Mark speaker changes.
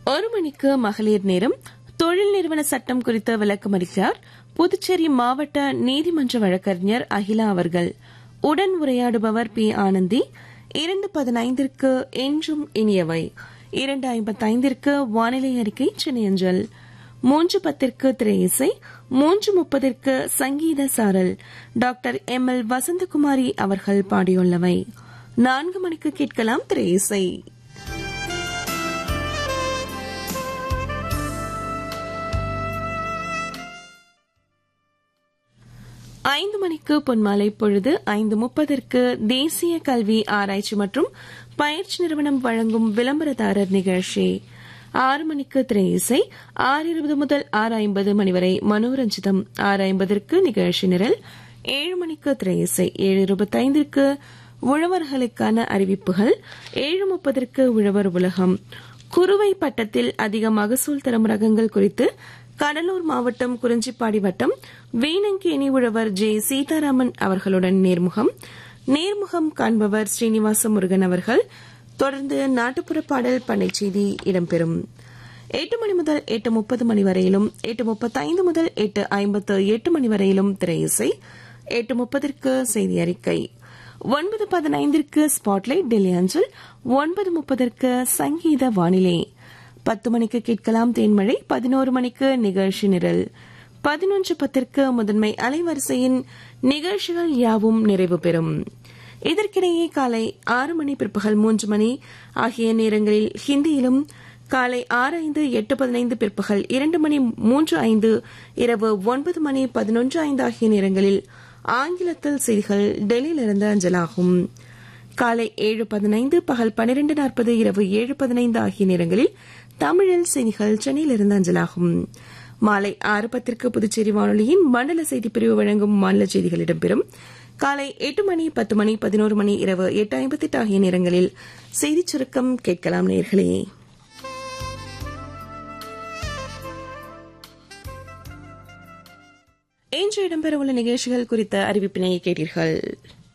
Speaker 1: ஒரு மணிக்கு மகளிர் நேரம் தொழில் நிறுவன சட்டம் குறித்த விளக்கமளிக்கிறார் புதுச்சேரி மாவட்ட நீதிமன்ற வழக்கறிஞர் அகிலா அவர்கள் உடன் உரையாடுபவர் பி ஆனந்தி இரண்டு பதினைந்திற்கு என்றும் இனியவை இரண்டு ஐம்பத்தைந்திற்கு வானிலை அறிக்கை சென்னையஞ்சல் மூன்று பத்திற்கு திரையிசை மூன்று முப்பதிற்கு சங்கீத சாரல் டாக்டர் எம் எல் வசந்தகுமாரி அவர்கள் பாடியுள்ளவை நான்கு மணிக்கு கேட்கலாம் திரையிசை ஐந்து மணிக்கு பொன்மாலை பொழுது ஐந்து முப்பதற்கு தேசிய கல்வி ஆராய்ச்சி மற்றும் பயிற்சி நிறுவனம் வழங்கும் விளம்பரதாரர் நிகழ்ச்சி ஆறு மணிக்கு திரை இசை ஆறு இருபது முதல் ஆறு ஐம்பது மணி வரை மனோரஞ்சிதம் ஆறு ஐம்பதற்கு நிகழ்ச்சி நிரல் ஏழு மணிக்கு திரை இசை ஏழு இருபத்தைந்திற்கு உழவர்களுக்கான அறிவிப்புகள் ஏழு முப்பதற்கு உழவர் உலகம் குறுவை பட்டத்தில் அதிக மகசூல் தரும் ரகங்கள் குறித்து கடலூர் மாவட்டம் குறிஞ்சிப்பாடி வட்டம் வீணங்கேணி உழவர் ஜே சீதாராமன் அவர்களுடன் நேர்முகம் நேர்முகம் காண்பவர் ஸ்ரீனிவாச முருகன் அவர்கள் தொடர்ந்து நாட்டுப்புற பாடல் பண்ணை செய்தி இடம்பெறும் எட்டு மணி முதல் எட்டு முப்பது மணி வரையிலும் எட்டு முப்பத்தைந்து முதல் எட்டு ஐம்பத்து எட்டு மணி வரையிலும் திரை இசை எட்டு முப்பதற்கு செய்தி அறிக்கை ஒன்பது பதினைந்திற்கு ஸ்பாட்லைட் டெல்லி அஞ்சல் ஒன்பது முப்பதற்கு சங்கீத வானிலை பத்து மணிக்கு கேட்கலாம் தேன்மழை பதினோரு மணிக்கு நிகழ்ச்சி நிரல் பதினொன்று பத்திற்கு முதன்மை அலைவரிசையின் நிகழ்ச்சிகள் யாவும் நிறைவு பெறும் இதற்கிடையே காலை ஆறு மணி பிற்பகல் மூன்று மணி ஆகிய நேரங்களில் ஹிந்தியிலும் காலை ஆறு ஐந்து எட்டு பதினைந்து பிற்பகல் இரண்டு மணி மூன்று ஐந்து இரவு ஒன்பது மணி பதினொன்று ஐந்து ஆகிய நேரங்களில் ஆங்கிலத்தில் செய்திகள் டெல்லியிலிருந்து அஞ்சலாகும் காலை ஏழு பதினைந்து பகல் பனிரெண்டு நாற்பது இரவு ஏழு பதினைந்து ஆகிய நேரங்களில் தமிழில் செய்திகள் சென்னையிலிருந்து அஞ்சலாகும் மாலை ஆறு பத்திற்கு புதுச்சேரி வானொலியின் மண்டல செய்தி பிரிவு வழங்கும் மாநில செய்திகள் இடம்பெறும் காலை எட்டு மணி பத்து மணி பதினோரு மணி இரவு எட்டு ஐம்பத்தெட்டு ஆகிய நேரங்களில் செய்திச் சுருக்கம் கேட்கலாம் நேர்களே இன்று இடம்பெறவுள்ள நிகழ்ச்சிகள் குறித்த அறிவிப்பினை கேட்டீர்கள்